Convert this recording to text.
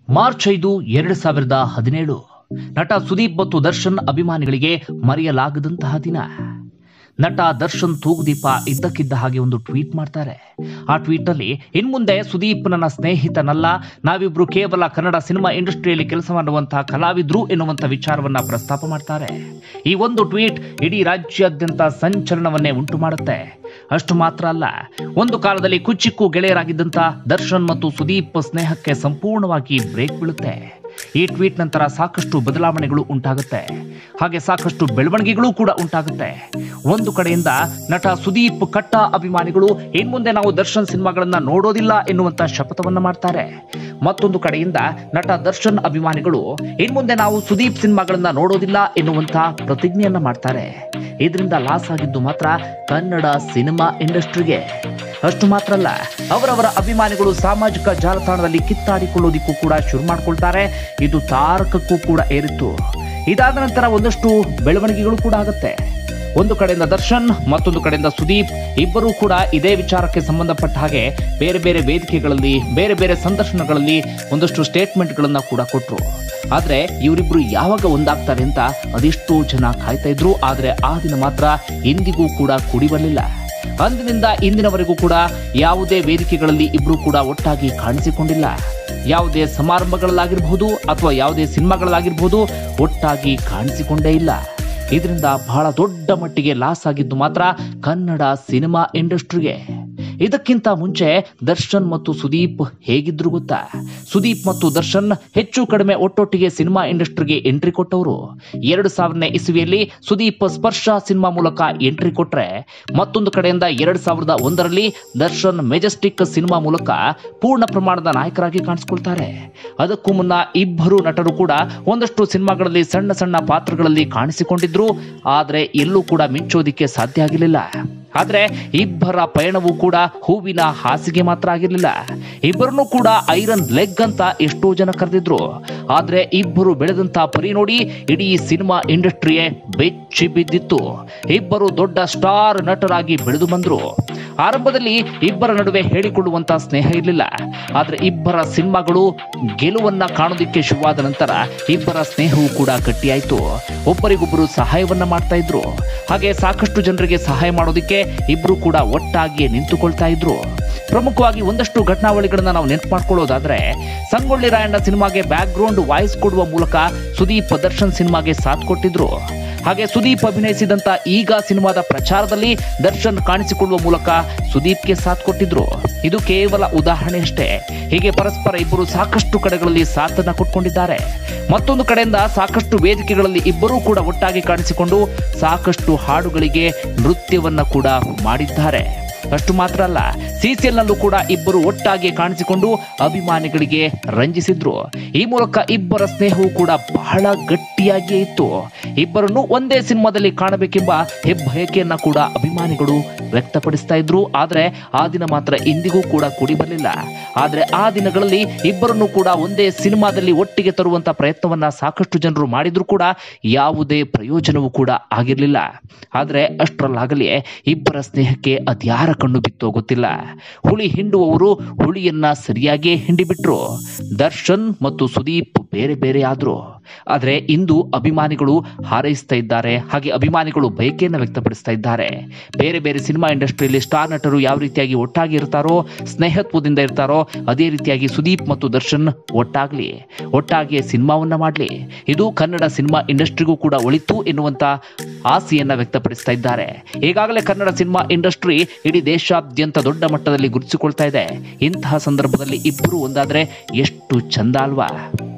March ಐದು ಎರಡು ಸಾವಿರದ ಹದಿನೇಳು ನಟ ಸುದೀಪ್ ಮತ್ತು ದರ್ಶನ್ ಅಭಿಮಾನಿಗಳಿಗೆ ಮರೆಯಲಾಗದಂತಹ ದಿನ ನಟ ದರ್ಶನ್ ತೂಗುದೀಪ ಇದ್ದಕ್ಕಿದ್ದ ಹಾಗೆ ಒಂದು ಟ್ವೀಟ್ ಮಾಡ್ತಾರೆ ಆ ಟ್ವೀಟ್ ನಲ್ಲಿ ಇನ್ಮುಂದೆ ಸುದೀಪ್ ನನ್ನ ಸ್ನೇಹಿತನಲ್ಲ ನಾವಿಬ್ರು ಕೇವಲ ಕನ್ನಡ ಸಿನಿಮಾ ಇಂಡಸ್ಟ್ರಿಯಲ್ಲಿ ಕೆಲಸ ಮಾಡುವಂತಹ ಕಲಾವಿದ್ರು ಎನ್ನುವಂತ ವಿಚಾರವನ್ನ ಪ್ರಸ್ತಾಪ ಮಾಡ್ತಾರೆ ಈ ಒಂದು ಟ್ವೀಟ್ ಇಡೀ ರಾಜ್ಯಾದ್ಯಂತ ಸಂಚಲನವನ್ನೇ ಉಂಟು ಮಾಡುತ್ತೆ ಅಷ್ಟು ಮಾತ್ರ ಅಲ್ಲ ಒಂದು ಕಾಲದಲ್ಲಿ ಕುಚ್ಚಿಕ್ಕು ಗೆಳೆಯರಾಗಿದ್ದಂತ ದರ್ಶನ್ ಮತ್ತು ಸುದೀಪ್ ಸ್ನೇಹಕ್ಕೆ ಸಂಪೂರ್ಣವಾಗಿ ಬ್ರೇಕ್ ಬೀಳುತ್ತೆ ಈ ಟ್ವೀಟ್ ನಂತರ ಸಾಕಷ್ಟು ಬದಲಾವಣೆಗಳು ಉಂಟಾಗುತ್ತೆ ಹಾಗೆ ಸಾಕಷ್ಟು ಬೆಳವಣಿಗೆಗಳು ಕೂಡ ಉಂಟಾಗುತ್ತೆ ಒಂದು ಕಡೆಯಿಂದ ನಟ ಸುದೀಪ್ ಕಟ್ಟ ಅಭಿಮಾನಿಗಳು ಇನ್ಮುಂದೆ ನಾವು ದರ್ಶನ್ ಸಿನಿಮಾಗಳನ್ನ ನೋಡೋದಿಲ್ಲ ಎನ್ನುವಂತ ಶಪಥವನ್ನ ಮಾಡ್ತಾರೆ ಮತ್ತೊಂದು ಕಡೆಯಿಂದ ನಟ ದರ್ಶನ್ ಅಭಿಮಾನಿಗಳು ಇನ್ಮುಂದೆ ನಾವು ಸುದೀಪ್ ಸಿನಿಮಾಗಳನ್ನ ನೋಡೋದಿಲ್ಲ ಎನ್ನುವಂತ ಪ್ರತಿಜ್ಞೆಯನ್ನ ಮಾಡ್ತಾರೆ ಇದರಿಂದ ಲಾಸ್ ಆಗಿದ್ದು ಮಾತ್ರ ಕನ್ನಡ ಸಿನಿಮಾ ಇಂಡಸ್ಟ್ರಿಗೆ ಅಷ್ಟು ಮಾತ್ರ ಅಲ್ಲ ಅವರವರ ಅಭಿಮಾನಿಗಳು ಸಾಮಾಜಿಕ ಜಾಲತಾಣದಲ್ಲಿ ಕಿತ್ತಾಡಿಕೊಳ್ಳೋದಿಕ್ಕೂ ಕೂಡ ಶುರು ಮಾಡ್ಕೊಳ್ತಾರೆ ಇದು ತಾರಕಕ್ಕೂ ಕೂಡ ಏರಿತ್ತು ಇದಾದ ನಂತರ ಒಂದಷ್ಟು ಬೆಳವಣಿಗೆಗಳು ಕೂಡ ಆಗುತ್ತೆ ಒಂದು ಕಡೆಯಿಂದ ದರ್ಶನ್ ಮತ್ತೊಂದು ಕಡೆಯಿಂದ ಸುದೀಪ್ ಇಬ್ಬರೂ ಕೂಡ ಇದೇ ವಿಚಾರಕ್ಕೆ ಸಂಬಂಧಪಟ್ಟ ಹಾಗೆ ಬೇರೆ ಬೇರೆ ವೇದಿಕೆಗಳಲ್ಲಿ ಬೇರೆ ಬೇರೆ ಸಂದರ್ಶನಗಳಲ್ಲಿ ಒಂದಷ್ಟು ಸ್ಟೇಟ್ಮೆಂಟ್ಗಳನ್ನ ಕೂಡ ಕೊಟ್ಟರು ಆದ್ರೆ ಇವರಿಬ್ರು ಯಾವಾಗ ಒಂದಾಗ್ತಾರೆ ಅಂತ ಅದೆಷ್ಟೋ ಜನ ಕಾಯ್ತಾ ಇದ್ರು ಆದ್ರೆ ಆ ದಿನ ಮಾತ್ರ ಇಂದಿಗೂ ಕೂಡ ಕೂಡಿ ಬರಲಿಲ್ಲ ಅಂದಿನಿಂದ ಇಂದಿನವರೆಗೂ ಕೂಡ ಯಾವುದೇ ವೇದಿಕೆಗಳಲ್ಲಿ ಇಬ್ರು ಕೂಡ ಒಟ್ಟಾಗಿ ಕಾಣಿಸಿಕೊಂಡಿಲ್ಲ ಯಾವುದೇ ಸಮಾರಂಭಗಳಲ್ಲಾಗಿರ್ಬಹುದು ಅಥವಾ ಯಾವುದೇ ಸಿನಿಮಾಗಳಲ್ಲಾಗಿರ್ಬಹುದು ಒಟ್ಟಾಗಿ ಕಾಣಿಸಿಕೊಂಡೇ ಇಲ್ಲ ಇದರಿಂದ ಬಹಳ ದೊಡ್ಡ ಮಟ್ಟಿಗೆ ಲಾಸ್ ಆಗಿದ್ದು ಮಾತ್ರ ಕನ್ನಡ ಸಿನಿಮಾ ಇಂಡಸ್ಟ್ರಿಗೆ ಇದಕ್ಕಿಂತ ಮುಂಚೆ ದರ್ಶನ್ ಮತ್ತು ಸುದೀಪ್ ಹೇಗಿದ್ರು ಗೊತ್ತಾ ಸುದೀಪ್ ಮತ್ತು ದರ್ಶನ್ ಹೆಚ್ಚು ಕಡಿಮೆ ಒಟ್ಟೊಟ್ಟಿಗೆ ಸಿನಿಮಾ ಇಂಡಸ್ಟ್ರಿಗೆ ಎಂಟ್ರಿ ಕೊಟ್ಟವರು ಎರಡು ಸಾವಿರನೇ ಇಸುವಿಯಲ್ಲಿ ಸುದೀಪ್ ಸ್ಪರ್ಶ ಸಿನಿಮಾ ಮೂಲಕ ಎಂಟ್ರಿ ಕೊಟ್ರೆ ಮತ್ತೊಂದು ಕಡೆಯಿಂದ ಎರಡ್ ಸಾವಿರದ ಒಂದರಲ್ಲಿ ದರ್ಶನ್ ಮೆಜೆಸ್ಟಿಕ್ ಸಿನಿಮಾ ಮೂಲಕ ಪೂರ್ಣ ಪ್ರಮಾಣದ ನಾಯಕರಾಗಿ ಕಾಣಿಸ್ಕೊಳ್ತಾರೆ ಅದಕ್ಕೂ ಮುನ್ನ ಇಬ್ಬರು ನಟರು ಕೂಡ ಒಂದಷ್ಟು ಸಿನಿಮಾಗಳಲ್ಲಿ ಸಣ್ಣ ಸಣ್ಣ ಪಾತ್ರಗಳಲ್ಲಿ ಕಾಣಿಸಿಕೊಂಡಿದ್ರು ಆದ್ರೆ ಎಲ್ಲೂ ಕೂಡ ಮಿಂಚೋದಿಕ್ಕೆ ಸಾಧ್ಯ ಆಗಲಿಲ್ಲ ಆದ್ರೆ ಇಬ್ಬರ ಪಯಣವೂ ಕೂಡ ಹೂವಿನ ಹಾಸಿಗೆ ಮಾತ್ರ ಆಗಿರ್ಲಿಲ್ಲ ಇಬ್ಬರನ್ನು ಕೂಡ ಐರನ್ ಲೆಗ್ ಅಂತ ಎಷ್ಟೋ ಜನ ಕರೆದಿದ್ರು ಆದ್ರೆ ಇಬ್ಬರು ಬೆಳೆದಂತ ಪರಿ ನೋಡಿ ಇಡೀ ಸಿನಿಮಾ ಇಂಡಸ್ಟ್ರಿಯೇ ಬೆಚ್ಚಿ ಬಿದ್ದಿತ್ತು ಇಬ್ಬರು ದೊಡ್ಡ ಸ್ಟಾರ್ ನಟರಾಗಿ ಬೆಳೆದು ಬಂದ್ರು ಆರಂಭದಲ್ಲಿ ಇಬ್ಬರ ನಡುವೆ ಹೇಳಿಕೊಳ್ಳುವಂತ ಸ್ನೇಹ ಇರಲಿಲ್ಲ ಆದ್ರೆ ಇಬ್ಬರ ಸಿನಿಮಾಗಳು ಗೆಲುವನ್ನ ಕಾಣೋದಿಕ್ಕೆ ಶುರುವಾದ ನಂತರ ಇಬ್ಬರ ಸ್ನೇಹವೂ ಕೂಡ ಗಟ್ಟಿಯಾಯಿತು ಒಬ್ಬರಿಗೊಬ್ಬರು ಸಹಾಯವನ್ನ ಮಾಡ್ತಾ ಇದ್ರು ಹಾಗೆ ಸಾಕಷ್ಟು ಜನರಿಗೆ ಸಹಾಯ ಮಾಡೋದಿಕ್ಕೆ ಇಬ್ರು ಕೂಡ ಒಟ್ಟಾಗಿ ನಿಂತುಕೊಳ್ತಾ ಇದ್ರು ಪ್ರಮುಖವಾಗಿ ಒಂದಷ್ಟು ಘಟನಾವಳಿಗಳನ್ನ ನಾವು ನೆನಪು ಮಾಡ್ಕೊಳ್ಳೋದಾದ್ರೆ ಸಂಗೊಳ್ಳಿ ರಾಯಣ್ಣ ಸಿನಿಮಾಗೆ ಬ್ಯಾಕ್ ಗ್ರೌಂಡ್ ವಾಯ್ಸ್ ಕೊಡುವ ಮೂಲಕ ಸುದೀಪ್ ದರ್ಶನ್ ಸಿನಿಮಾಗೆ ಸಾಥ್ ಕೊಟ್ಟಿದ್ರು ಹಾಗೆ ಸುದೀಪ್ ಅಭಿನಯಿಸಿದಂತ ಈಗ ಸಿನಿಮಾದ ಪ್ರಚಾರದಲ್ಲಿ ದರ್ಶನ್ ಕಾಣಿಸಿಕೊಳ್ಳುವ ಮೂಲಕ ಸುದೀಪ್ಗೆ ಸಾಥ್ ಕೊಟ್ಟಿದ್ರು ಇದು ಕೇವಲ ಉದಾಹರಣೆ ಅಷ್ಟೇ ಹೀಗೆ ಪರಸ್ಪರ ಇಬ್ಬರು ಸಾಕಷ್ಟು ಕಡೆಗಳಲ್ಲಿ ಸಾಥನ್ನ ಕೊಟ್ಕೊಂಡಿದ್ದಾರೆ ಮತ್ತೊಂದು ಕಡೆಯಿಂದ ಸಾಕಷ್ಟು ವೇದಿಕೆಗಳಲ್ಲಿ ಇಬ್ಬರೂ ಕೂಡ ಒಟ್ಟಾಗಿ ಕಾಣಿಸಿಕೊಂಡು ಸಾಕಷ್ಟು ಹಾಡುಗಳಿಗೆ ನೃತ್ಯವನ್ನ ಕೂಡ ಮಾಡಿದ್ದಾರೆ ಅಷ್ಟು ಮಾತ್ರ ಅಲ್ಲ ಸಿಸಿಎಲ್ ನಲ್ಲೂ ಕೂಡ ಇಬ್ಬರು ಒಟ್ಟಾಗಿ ಕಾಣಿಸಿಕೊಂಡು ಅಭಿಮಾನಿಗಳಿಗೆ ರಂಜಿಸಿದ್ರು ಈ ಮೂಲಕ ಇಬ್ಬರ ಸ್ನೇಹವು ಕೂಡ ಬಹಳ ಗಟ್ಟಿಯಾಗಿಯೇ ಇತ್ತು ಇಬ್ಬರನ್ನು ಒಂದೇ ಸಿನಿಮಾದಲ್ಲಿ ಕಾಣಬೇಕೆಂಬ ಹೆಬ್ಬಯಕೆಯನ್ನ ಕೂಡ ಅಭಿಮಾನಿಗಳು ವ್ಯಕ್ತಪಡಿಸ್ತಾ ಇದ್ರು ಆದ್ರೆ ಆ ದಿನ ಮಾತ್ರ ಇಂದಿಗೂ ಕೂಡ ಕೂಡಿ ಬರಲಿಲ್ಲ ಆದ್ರೆ ಆ ದಿನಗಳಲ್ಲಿ ಇಬ್ಬರನ್ನು ಕೂಡ ಒಂದೇ ಸಿನಿಮಾದಲ್ಲಿ ಒಟ್ಟಿಗೆ ತರುವಂತ ಪ್ರಯತ್ನವನ್ನ ಸಾಕಷ್ಟು ಜನರು ಮಾಡಿದ್ರು ಕೂಡ ಯಾವುದೇ ಪ್ರಯೋಜನವೂ ಕೂಡ ಆಗಿರಲಿಲ್ಲ ಆದ್ರೆ ಅಷ್ಟರಲ್ಲಾಗಲೇ ಇಬ್ಬರ ಸ್ನೇಹಕ್ಕೆ ಅದ್ಯಾರ ಕಣ್ಣು ಬಿತ್ತೋ ಗೊತ್ತಿಲ್ಲ ಹುಳಿ ಹಿಂಡುವವರು ಹುಳಿಯನ್ನ ಸರಿಯಾಗಿಯೇ ಹಿಂಡಿಬಿಟ್ರು ದರ್ಶನ್ ಮತ್ತು ಸುದೀಪ್ ಬೇರೆ ಬೇರೆ ಆದ್ರು ಆದ್ರೆ ಇಂದು ಅಭಿಮಾನಿಗಳು ಹಾರೈಸ್ತಾ ಇದ್ದಾರೆ ಹಾಗೆ ಅಭಿಮಾನಿಗಳು ಬಯಕೆಯನ್ನು ವ್ಯಕ್ತಪಡಿಸ್ತಾ ಇದ್ದಾರೆ ಬೇರೆ ಬೇರೆ ಸಿನಿಮಾ ಇಂಡಸ್ಟ್ರಿಯಲ್ಲಿ ಸ್ಟಾರ್ ನಟರು ಯಾವ ರೀತಿಯಾಗಿ ಒಟ್ಟಾಗಿ ಇರ್ತಾರೋ ಸ್ನೇಹತ್ವದಿಂದ ಇರ್ತಾರೋ ಅದೇ ರೀತಿಯಾಗಿ ಸುದೀಪ್ ಮತ್ತು ದರ್ಶನ್ ಒಟ್ಟಾಗ್ಲಿ ಒಟ್ಟಾಗಿ ಸಿನಿಮಾವನ್ನ ಮಾಡಲಿ ಇದು ಕನ್ನಡ ಸಿನಿಮಾ ಇಂಡಸ್ಟ್ರಿಗೂ ಕೂಡ ಒಳಿತು ಎನ್ನುವಂತ ಆಸೆಯನ್ನ ವ್ಯಕ್ತಪಡಿಸ್ತಾ ಇದ್ದಾರೆ ಈಗಾಗಲೇ ಕನ್ನಡ ಸಿನಿಮಾ ಇಂಡಸ್ಟ್ರಿ ಇಡೀ ದೇಶಾದ್ಯಂತ ದೊಡ್ಡ ಮಟ್ಟದಲ್ಲಿ ಗುರುತಿಸಿಕೊಳ್ತಾ ಇದೆ ಇಂತಹ ಸಂದರ್ಭದಲ್ಲಿ ಇಬ್ಬರು ಒಂದಾದ್ರೆ ಎಷ್ಟು ಚಂದ ಅಲ್ವಾ